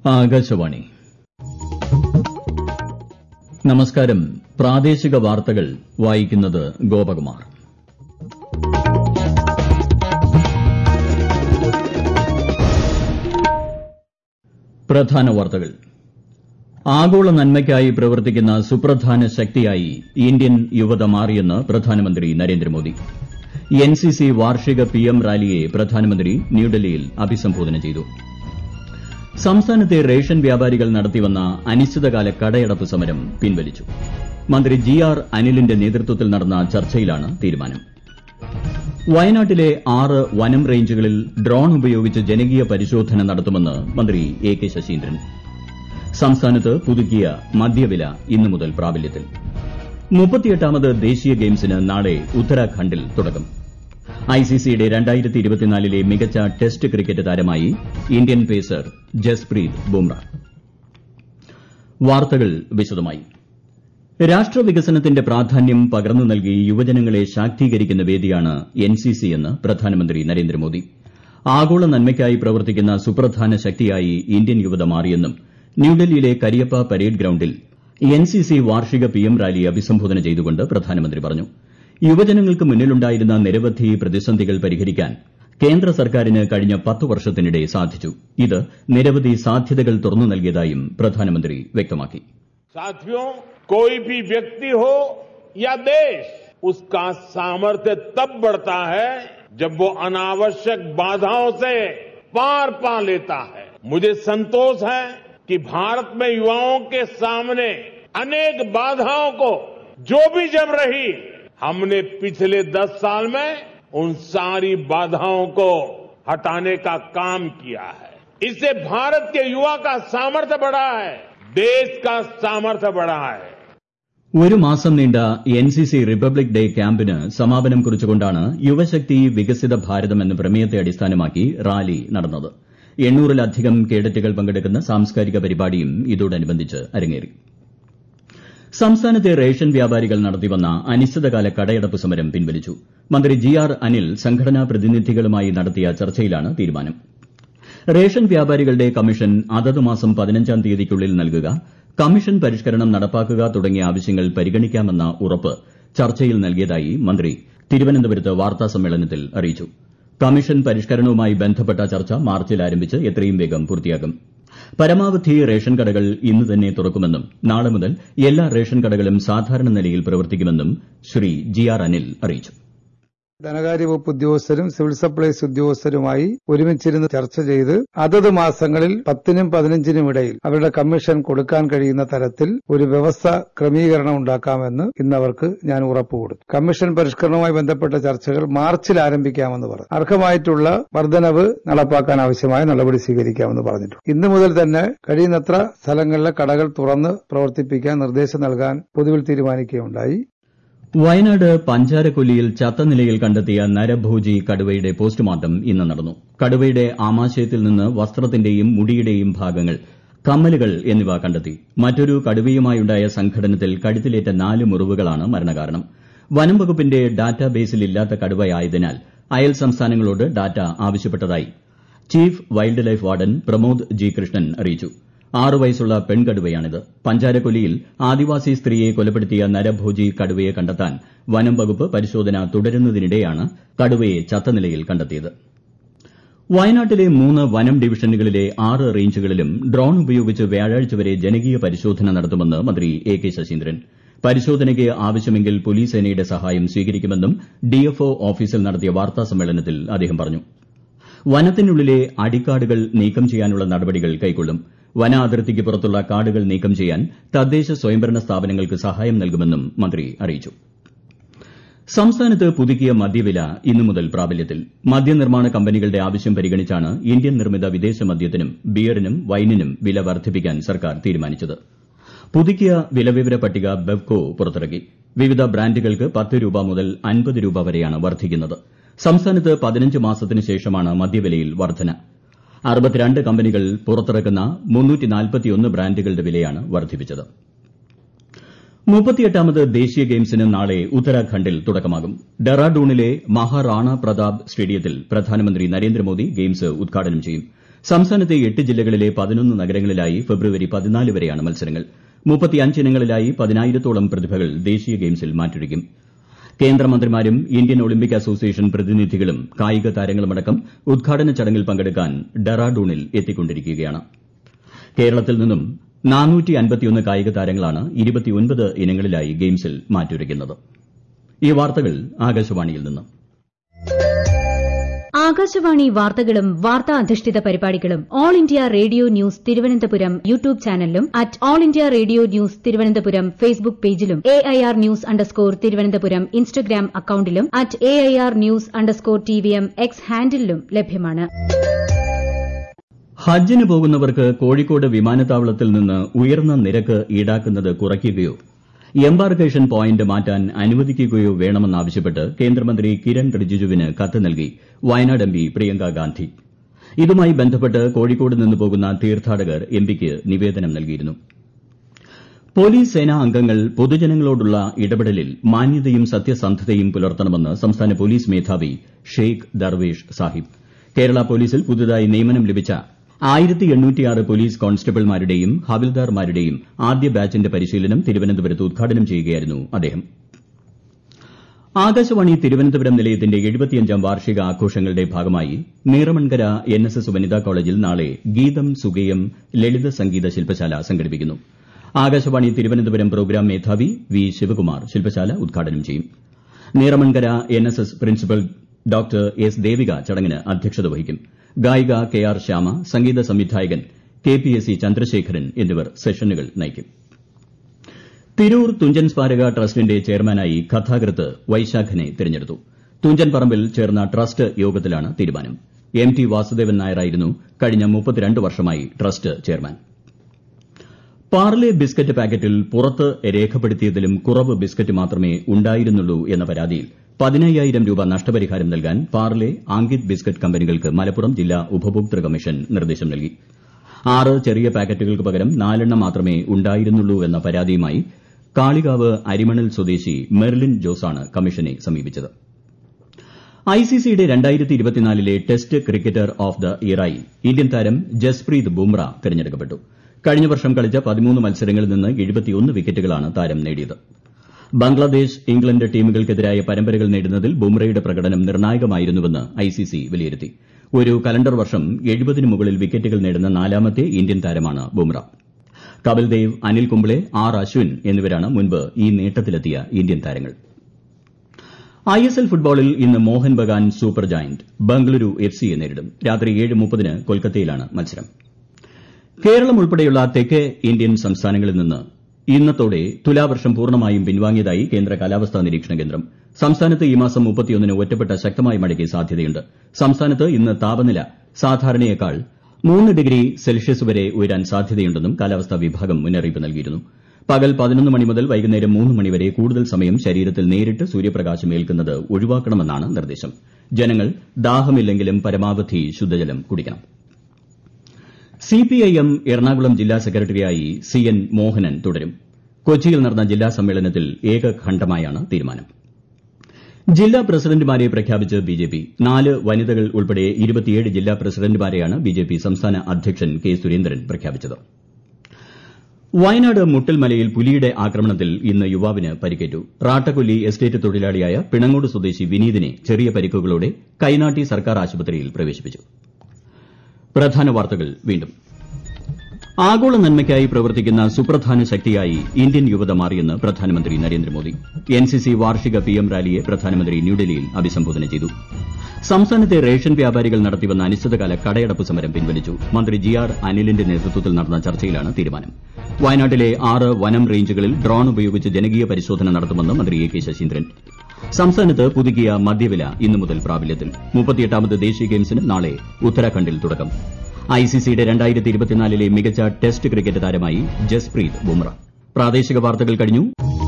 ആകാശവാണി നമസ്കാരം പ്രാദേശിക വാർത്തകൾ വായിക്കുന്നത് ഗോപകുമാർ പ്രധാന വാർത്തകൾ ആഗോള നന്മയ്ക്കായി പ്രവർത്തിക്കുന്ന സുപ്രധാന ശക്തിയായി ഇന്ത്യൻ യുവത മാറിയെന്ന് പ്രധാനമന്ത്രി നരേന്ദ്രമോദി എൻസിസി വാർഷിക പിഎം റാലിയെ പ്രധാനമന്ത്രി ന്യൂഡൽഹിയിൽ അഭിസംബോധന ചെയ്തു സംസ്ഥാനത്തെ റേഷൻ വ്യാപാരികൾ നടത്തിവന്ന അനിശ്ചിതകാല കടയടപ്പ് സമരം പിൻവലിച്ചു മന്ത്രി ജി ആർ അനിലിന്റെ നേതൃത്വത്തിൽ നടന്ന ചർച്ചയിലാണ് തീരുമാനം വയനാട്ടിലെ ആറ് വനം റേഞ്ചുകളിൽ ഡ്രോൺ ഉപയോഗിച്ച് ജനകീയ പരിശോധന നടത്തുമെന്ന് മന്ത്രി എ കെ ശശീന്ദ്രൻ സംസ്ഥാനത്ത് പുതുക്കിയ മദ്യവില ഇന്നു മുതൽ പ്രാബല്യത്തിൽ മുപ്പത്തിയെട്ടാമത് ദേശീയ ഗെയിംസിന് നാളെ ഉത്തരാഖണ്ഡിൽ തുടക്കം ഐസിസിയുടെ ലെ മികച്ച ടെസ്റ്റ് ക്രിക്കറ്റ് താരമായി ഇന്ത്യൻ പേസർ ജസ്പ്രീത് ബുംറ വാർത്തകൾ വിശദമായി രാഷ്ട്രവികസനത്തിന്റെ പ്രാധാന്യം പകർന്നു നൽകി യുവജനങ്ങളെ ശാക്തീകരിക്കുന്ന വേദിയാണ് എൻസിസി എന്ന് പ്രധാനമന്ത്രി നരേന്ദ്രമോദി ആഗോള നന്മയ്ക്കായി പ്രവർത്തിക്കുന്ന സുപ്രധാന ശക്തിയായി ഇന്ത്യൻ യുവത മാറിയെന്നും ന്യൂഡൽഹിയിലെ കരിയപ്പ പരേഡ് ഗ്രൌണ്ടിൽ എൻസിസി വാർഷിക പിഎം റാലിയെ അഭിസംബോധന ചെയ്തുകൊണ്ട് പ്രധാനമന്ത്രി പറഞ്ഞു യുവജനങ്ങൾക്ക് മുന്നിലുണ്ടായിരുന്ന നിരവധി പ്രതിസന്ധികൾ പരിഹരിക്കാൻ കേന്ദ്ര സർക്കാരിന് കഴിഞ്ഞ പത്ത് വർഷത്തിനിടെ സാധിച്ചു ഇത് നിരവധി സാധ്യതകൾ തുറന്നു നൽകിയതായും പ്രധാനമന്ത്രി വ്യക്തമാക്കി साथियों कोई भी व्यक्ति हो या देश उसका सामर्थ्य तब बढ़ता है जब वो अनावश्यक बाधाओं से पार पा लेता है मुझे संतोष है कि भारत में युवाओं के सामने अनेक बाधाओं को जो भी जम रही हमने पिछले दस साल में उन सारी बाधाओं को हटाने का काम किया है इससे भारत के युवा का सामर्थ्य बढ़ा है देश का सामर्थ्य बढ़ा है ഒരു മാസം നീണ്ട എൻസിസി റിപ്പബ്ലിക് ഡേ ക്യാമ്പിന് സമാപനം കുറിച്ചുകൊണ്ടാണ് യുവശക്തി വികസിത ഭാരതം എന്ന പ്രമേയത്തെ അടിസ്ഥാനമാക്കി റാലി നടന്നത് എണ്ണൂറിലധികം കേഡറ്റുകൾ പങ്കെടുക്കുന്ന സാംസ്കാരിക പരിപാടിയും ഇതോടനുബന്ധിച്ച് അരങ്ങേറി സംസ്ഥാനത്തെ റേഷൻ വ്യാപാരികൾ നടത്തിവന്ന അനിശ്ചിതകാല കടയടപ്പ് സമരം പിൻവലിച്ചു മന്ത്രി ജി ആർ അനിൽ സംഘടനാ പ്രതിനിധികളുമായി നടത്തിയ ചർച്ചയിലാണ് തീരുമാനം റേഷൻ വ്യാപാരികളുടെ കമ്മീഷൻ അതത് മാസം പതിനഞ്ചാം തീയതിക്കുള്ളിൽ നൽകുക കമ്മീഷൻ പരിഷ്കരണം നടപ്പാക്കുക തുടങ്ങിയ ആവശ്യങ്ങൾ പരിഗണിക്കാമെന്ന ഉറപ്പ് ചർച്ചയിൽ നൽകിയതായി മന്ത്രി തിരുവനന്തപുരത്ത് വാർത്താസമ്മേളനത്തിൽ അറിയിച്ചു കമ്മീഷൻ പരിഷ്കരണവുമായി ബന്ധപ്പെട്ട ചർച്ച മാർച്ചിൽ ആരംഭിച്ച് എത്രയും വേഗം പൂർത്തിയാക്കും പരമാവധി റേഷൻ കടകൾ ഇന്ന് തന്നെ തുറക്കുമെന്നും നാളെ മുതൽ എല്ലാ റേഷൻ കടകളും സാധാരണ നിലയിൽ പ്രവർത്തിക്കുമെന്നും ശ്രീ ജി ആർ അനിൽ അറിയിച്ചു ധനകാര്യ വകുപ്പ് ഉദ്യോഗസ്ഥരും സിവിൽ സപ്ലൈസ് ഉദ്യോഗസ്ഥരുമായി ഒരുമിച്ചിരുന്ന് ചർച്ച ചെയ്ത് അതത് മാസങ്ങളിൽ പത്തിനും പതിനഞ്ചിനും ഇടയിൽ അവരുടെ കമ്മീഷൻ കൊടുക്കാൻ കഴിയുന്ന തരത്തിൽ ഒരു വ്യവസ്ഥ ക്രമീകരണം ഉണ്ടാക്കാമെന്ന് ഇന്ന് അവർക്ക് ഞാൻ ഉറപ്പ് കൊടുത്തു കമ്മീഷൻ പരിഷ്കരണവുമായി ബന്ധപ്പെട്ട ചർച്ചകൾ മാർച്ചിൽ ആരംഭിക്കാമെന്ന് പറഞ്ഞു അർഹമായിട്ടുള്ള വർധനവ് നടപ്പാക്കാൻ ആവശ്യമായ നടപടി സ്വീകരിക്കാമെന്ന് പറഞ്ഞിട്ടുണ്ട് ഇന്നു മുതൽ തന്നെ കഴിയുന്നത്ര സ്ഥലങ്ങളിലെ കടകൾ തുറന്ന് പ്രവർത്തിപ്പിക്കാൻ നിർദ്ദേശം നൽകാൻ പൊതുവിൽ തീരുമാനിക്കുകയുണ്ടായി വയനാട് പഞ്ചാരക്കൊല്ലിയിൽ ചത്ത നിലയിൽ കണ്ടെത്തിയ നരഭോജി കടുവയുടെ പോസ്റ്റ്മോർട്ടം ഇന്ന് നടന്നു കടുവയുടെ ആമാശയത്തിൽ നിന്ന് വസ്ത്രത്തിന്റെയും മുടിയുടെയും ഭാഗങ്ങൾ കമ്മലുകൾ എന്നിവ കണ്ടെത്തി മറ്റൊരു കടുവയുമായുണ്ടായ സംഘടനത്തിൽ കഴുത്തിലേറ്റ നാല് മുറിവുകളാണ് മരണകാരണം വനം വകുപ്പിന്റെ ഡാറ്റാബേസിൽ ഇല്ലാത്ത കടുവയായതിനാൽ അയൽ സംസ്ഥാനങ്ങളോട് ഡാറ്റ ആവശ്യപ്പെട്ടതായി chief wildlife warden Pramod G Krishnan അറിയിച്ചു ആറു വയസ്സുള്ള പെൺകടുവയാണിത് പഞ്ചാരക്കൊല്ലിയിൽ ആദിവാസി സ്ത്രീയെ കൊലപ്പെടുത്തിയ നരഭോജി കടുവയെ കണ്ടെത്താൻ വനം വകുപ്പ് പരിശോധന തുടരുന്നതിനിടെയാണ് കടുവയെ ചത്ത നിലയിൽ കണ്ടെത്തിയത് വയനാട്ടിലെ മൂന്ന് വനം ഡിവിഷനുകളിലെ ആറ് റേഞ്ചുകളിലും ഡ്രോൺ ഉപയോഗിച്ച് വ്യാഴാഴ്ച വരെ ജനകീയ പരിശോധന നടത്തുമെന്ന് മന്ത്രി എ കെ ശശീന്ദ്രൻ പരിശോധനയ്ക്ക് ആവശ്യമെങ്കിൽ പോലീസ് സേനയുടെ സഹായം സ്വീകരിക്കുമെന്നും ഡിഎഫ്ഒ ഓഫീസിൽ നടത്തിയ വാർത്താസമ്മേളനത്തിൽ അദ്ദേഹം പറഞ്ഞു വനത്തിനുള്ളിലെ അടിക്കാടുകൾ നീക്കം ചെയ്യാനുള്ള നടപടികൾ കൈക്കൊള്ളും വന അതിർത്തിക്ക് പുറത്തുള്ള കാടുകൾ നീക്കം ചെയ്യാൻ തദ്ദേശ സ്വയംഭരണ സ്ഥാപനങ്ങൾക്ക് സഹായം നൽകുമെന്നും മന്ത്രി അറിയിച്ചു സംസ്ഥാനത്ത് പുതുക്കിയ മദ്യവില ഇന്നു മുതൽ പ്രാബല്യത്തിൽ മദ്യനിർമ്മാണ കമ്പനികളുടെ ആവശ്യം പരിഗണിച്ചാണ് ഇന്ത്യൻ നിർമ്മിത വിദേശ മദ്യത്തിനും ബിയറിനും വൈനിനും വില വർദ്ധിപ്പിക്കാൻ സർക്കാർ തീരുമാനിച്ചത് പുതുക്കിയ വിലവിവര പട്ടിക ബെവ്കോ പുറത്തിറക്കി വിവിധ ബ്രാൻഡുകൾക്ക് പത്ത് രൂപ മുതൽ അൻപത് രൂപ വരെയാണ് വർദ്ധിക്കുന്നത് സംസ്ഥാനത്ത് പതിനഞ്ച് മാസത്തിന് ശേഷമാണ് മദ്യവിലയിൽ വർധന അറുപത്തിരണ്ട് കമ്പനികൾ പുറത്തിറക്കുന്ന ബ്രാൻഡുകളുടെ വിലയാണ് വർദ്ധിപ്പിച്ചത് മുപ്പത്തിയെട്ടാമത് ദേശീയ ഗെയിംസിന് നാളെ ഉത്തരാഖണ്ഡിൽ തുടക്കമാകും ഡെറാഡൂണിലെ മഹാറാണ പ്രതാപ് സ്റ്റേഡിയത്തിൽ പ്രധാനമന്ത്രി നരേന്ദ്രമോദി ഗെയിംസ് ഉദ്ഘാടനം ചെയ്യും സംസ്ഥാനത്തെ എട്ട് ജില്ലകളിലെ പതിനൊന്ന് നഗരങ്ങളിലായി ഫെബ്രുവരി പതിനാല് വരെയാണ് മത്സരങ്ങൾ മുപ്പത്തിയഞ്ച് ഇനങ്ങളിലായി പതിനായിരത്തോളം പ്രതിഭകൾ ദേശീയ ഗെയിംസിൽ മാറ്റുരയ്ക്കും കേന്ദ്രമന്ത്രിമാരും ഇന്ത്യൻ ഒളിമ്പിക് അസോസിയേഷൻ പ്രതിനിധികളും കായിക താരങ്ങളുമടക്കം ഉദ്ഘാടന ചടങ്ങിൽ പങ്കെടുക്കാൻ ഡെറാഡൂണിൽ എത്തിക്കൊണ്ടിരിക്കുകയാണ് കേരളത്തിൽ നിന്നും കായിക താരങ്ങളാണ് ഇനങ്ങളിലായി ഗെയിംസിൽ മാറ്റുരയ്ക്കുന്നത് ഈ വാർത്തകൾ ആകാശവാണിയിൽ നിന്ന് ആകാശവാണി വാർത്തകളും വാർത്താ അധിഷ്ഠിത പരിപാടികളും All India Radio News Thiruvananthapuram YouTube ചാനലിലും at All India Radio News Thiruvananthapuram Facebook പേജിലും A I R news underscore Thiruvananthapuram Instagram അക്കൌണ്ടിലും at A I R news underscore T V M X ഹാൻഡിലും ലഭ്യമാണ് ഹജ്ജിന് പോകുന്നവർക്ക് കോഴിക്കോട് വിമാനത്താവളത്തിൽ നിന്ന് ഉയർന്ന നിരക്ക് ഈടാക്കുന്നത് കുറയ്ക്കുകയോ എംബാർക്കേഷൻ പോയിന്റ് മാറ്റാൻ അനുവദിക്കുകയോ വേണമെന്നാവശ്യപ്പെട്ട് കേന്ദ്രമന്ത്രി കിരൺ റിജിജുവിന് കത്ത് നൽകി വയനാട് എംപി പ്രിയങ്ക ഗാന്ധി ഇതുമായി ബന്ധപ്പെട്ട് കോഴിക്കോട് നിന്ന് പോകുന്ന തീർത്ഥാടകർ എംപിക്ക് നിവേദനം നൽകിയിരുന്നു പോലീസ് സേനാ അംഗങ്ങൾ പൊതുജനങ്ങളോടുള്ള ഇടപെടലിൽ മാന്യതയും സത്യസന്ധതയും പുലർത്തണമെന്ന് സംസ്ഥാന പോലീസ് മേധാവി ഷെയ്ഖ് ദർവേഷ് സാഹിബ് കേരള പോലീസിൽ പുതുതായി നിയമനം ലഭിച്ച പോലീസ് കോൺസ്റ്റബിൾമാരുടെയും ഹവിൽദാർമാരുടെയും ആദ്യ ബാച്ചിന്റെ പരിശീലനം തിരുവനന്തപുരത്ത് ഉദ്ഘാടനം ചെയ്യുകയായിരുന്നു അദ്ദേഹം ആകാശവാണി തിരുവനന്തപുരം നിലയത്തിന്റെ എഴുപത്തിയഞ്ചാം വാർഷിക ആഘോഷങ്ങളുടെ ഭാഗമായി നീറമൺകര എൻ എസ് എസ് വനിതാ കോളേജിൽ നാളെ ഗീതം സുഗേയം ലളിത സംഗീത ശില്പശാല സംഘടിപ്പിക്കുന്നു ആകാശവാണി തിരുവനന്തപുരം പ്രോഗ്രാം മേധാവി വി ശിവകുമാർ ശില്പശാല ഉദ്ഘാടനം ചെയ്യും Neeramankara N S S principal doctor S Devika ചടങ്ങിന് അധ്യക്ഷത വഹിക്കും ഗായിക കെ ആർ ശ്യാമ സംഗീത സംവിധായകൻ K P S C Chandrasekharan എന്നിവർ സെഷനുകൾ നയിക്കും തിരൂർ തുഞ്ചൻ സ്മാരക ട്രസ്റ്റിന്റെ ചെയർമാനായി കഥാകൃത്ത് വൈശാഖനെ തെരഞ്ഞെടുത്തു തുഞ്ചൻ പറമ്പിൽ ചേർന്ന ട്രസ്റ്റ് യോഗത്തിലാണ് തീരുമാനം എം ടി വാസുദേവൻ നായരായിരുന്നു കഴിഞ്ഞ മുപ്പത്തിരണ്ട് വർഷമായി ട്രസ്റ്റ് ചെയർമാൻ പാർലെ ബിസ്ക്കറ്റ് പാക്കറ്റിൽ പുറത്ത് രേഖപ്പെടുത്തിയതിലും കുറവ് ബിസ്ക്കറ്റ് മാത്രമേ ഉണ്ടായിരുന്നുള്ളൂ എന്ന പരാതിയിൽ പതിനയ്യായിരം രൂപ നഷ്ടപരിഹാരം നൽകാൻ പാർലെ അങ്കിത് ബിസ്ക്കറ്റ് കമ്പനികൾക്ക് മലപ്പുറം ജില്ലാ ഉപഭോക്തൃ കമ്മീഷൻ നിർദ്ദേശം നൽകി ആറ് ചെറിയ പാക്കറ്റുകൾക്ക് പകരം നാലെണ്ണം മാത്രമേ ഉണ്ടായിരുന്നുള്ളൂവെന്ന പരാതിയുമായി കാളികാവ് അരിമണൽ സ്വദേശി മെർലിൻ ജോസാണ് കമ്മീഷനെ സമീപിച്ചത് ഐസിസിയുടെ ലെ ടെസ്റ്റ് ക്രിക്കറ്റർ ഓഫ് ദ ഇയറായി ഇന്ത്യൻ താരം ജസ്പ്രീത് ബുംറ തെരഞ്ഞെടുക്കപ്പെട്ടു കഴിഞ്ഞ വർഷം കളിച്ച പതിമൂന്ന് മത്സരങ്ങളിൽ നിന്ന് വിക്കറ്റുകളാണ് താരം നേടിയത് ബംഗ്ലാദേശ് ഇംഗ്ലണ്ട് ടീമുകൾക്കെതിരായ പരമ്പരകൾ നേടുന്നതിൽ ബുംറയുടെ പ്രകടനം നിർണായകമായിരുന്നുവെന്ന് ഐസിസി വിലയിരുത്തി ഒരു കലണ്ടർ വർഷം എഴുപതിന് മുകളിൽ വിക്കറ്റുകൾ നേടുന്ന നാലാമത്തെ ഇന്ത്യൻ താരമാണ് ബുംറ കപിൽ ദേവ് അനിൽ കുംബ്ലെ ആർ അശ്വിൻ എന്നിവരാണ് മുൻപ് ഈ നേട്ടത്തിലെത്തിയ ഇന്ത്യൻ താരങ്ങൾ ഐഎസ്എൽ ഫുട്ബോളിൽ ഇന്ന് Mohun Bagan super giant Bengaluru F സിയെ നേരിടും രാത്രി ഏഴ് മുപ്പതിന് കൊൽക്കത്തയിലാണ് മത്സരം കേരളം ഉൾപ്പെടെയുള്ള തെക്കേ ഇന്ത്യൻ സംസ്ഥാനങ്ങളിൽ നിന്ന് ഇന്നത്തോടെ തുലാവർഷം പൂർണ്ണമായും പിൻവാങ്ങിയതായി കേന്ദ്ര കാലാവസ്ഥാ നിരീക്ഷണ കേന്ദ്രം സംസ്ഥാനത്ത് ഈ മാസം മുപ്പത്തിയൊന്നിന് ഒറ്റപ്പെട്ട ശക്തമായ മഴയ്ക്ക് സാധ്യതയുണ്ട് സംസ്ഥാനത്ത് ഇന്ന് താപനില സാധാരണയേക്കാൾ മൂന്ന് ഡിഗ്രി സെൽഷ്യസ് വരെ ഉയരാൻ സാധ്യതയുണ്ടെന്നും കാലാവസ്ഥാ വിഭാഗം മുന്നറിയിപ്പ് നൽകിയിരുന്നു പകൽ പതിനൊന്ന് മണി മുതൽ വൈകുന്നേരം മൂന്ന് മണി വരെ കൂടുതൽ സമയം ശരീരത്തിൽ നേരിട്ട് സൂര്യപ്രകാശം ഏൽക്കുന്നത് ഒഴിവാക്കണമെന്നാണ് നിർദ്ദേശം ജനങ്ങൾ ദാഹമില്ലെങ്കിലും പരമാവധി ശുദ്ധജലം കുടിക്കണം സിപിഐഎം എറണാകുളം ജില്ലാ സെക്രട്ടറിയായി സി എൻ മോഹനൻ തുടരും കൊച്ചിയിൽ നടന്ന ജില്ലാ സമ്മേളനത്തിൽ ഏകകണ്ഠമായാണ് തീരുമാനം ജില്ലാ പ്രസിഡന്റുമാരെ പ്രഖ്യാപിച്ച് ബിജെപി നാല് വനിതകൾ ഉൾപ്പെടെ ഇരുപത്തിയേഴ് ജില്ലാ പ്രസിഡന്റുമാരെയാണ് ബിജെപി സംസ്ഥാന അധ്യക്ഷൻ കെ സുരേന്ദ്രൻ പ്രഖ്യാപിച്ചത് വയനാട് മുട്ടൽമലയിൽ പുലിയുടെ ആക്രമണത്തിൽ ഇന്ന് യുവാവിന് പരിക്കേറ്റു റാട്ടക്കൊല്ലി എസ്റ്റേറ്റ് തൊഴിലാളിയായ പിണങ്ങോട് സ്വദേശി വിനീതിനെ ചെറിയ പരിക്കുകളോടെ കൈനാട്ടി സർക്കാർ ആശുപത്രിയിൽ പ്രവേശിപ്പിച്ചു പ്രധാന വാർത്തകൾ വീണ്ടും ആഗോള നന്മയ്ക്കായി പ്രവർത്തിക്കുന്ന സുപ്രധാന ശക്തിയായി ഇന്ത്യൻ യുവത മാറിയെന്ന് പ്രധാനമന്ത്രി നരേന്ദ്രമോദി എൻസിസി വാർഷിക പിഎം റാലിയെ പ്രധാനമന്ത്രി ന്യൂഡൽഹിയിൽ അഭിസംബോധന ചെയ്തു സംസ്ഥാനത്തെ റേഷൻ വ്യാപാരികൾ നടത്തിവന്ന അനിശ്ചിതകാല കടയടപ്പ് സമരം പിൻവലിച്ചു മന്ത്രി ജി ആർ അനിലിന്റെ നേതൃത്വത്തിൽ നടന്ന ചർച്ചയിലാണ് തീരുമാനം വയനാട്ടിലെ ആറ് വനം റേഞ്ചുകളിൽ ഡ്രോൺ ഉപയോഗിച്ച് ജനകീയ പരിശോധന നടത്തുമെന്ന് മന്ത്രി എ കെ ശശീന്ദ്രൻ സംസ്ഥാനത്ത് പുതുക്കിയ മദ്യവില ഇന്നു മുതൽ പ്രാബല്യത്തിൽ മുപ്പത്തിയെട്ടാമത് ദേശീയ ഗെയിംസിന് നാളെ ഉത്തരാഖണ്ഡിൽ തുടക്കം ഐസിസിയുടെ രണ്ടായിരത്തി ഇരുപത്തിനാലിലെ മികച്ച ടെസ്റ്റ് ക്രിക്കറ്റ് താരമായി ജസ്പ്രീത് ബുംറ പ്രാദേശിക വാർത്തകൾ കഴിഞ്ഞു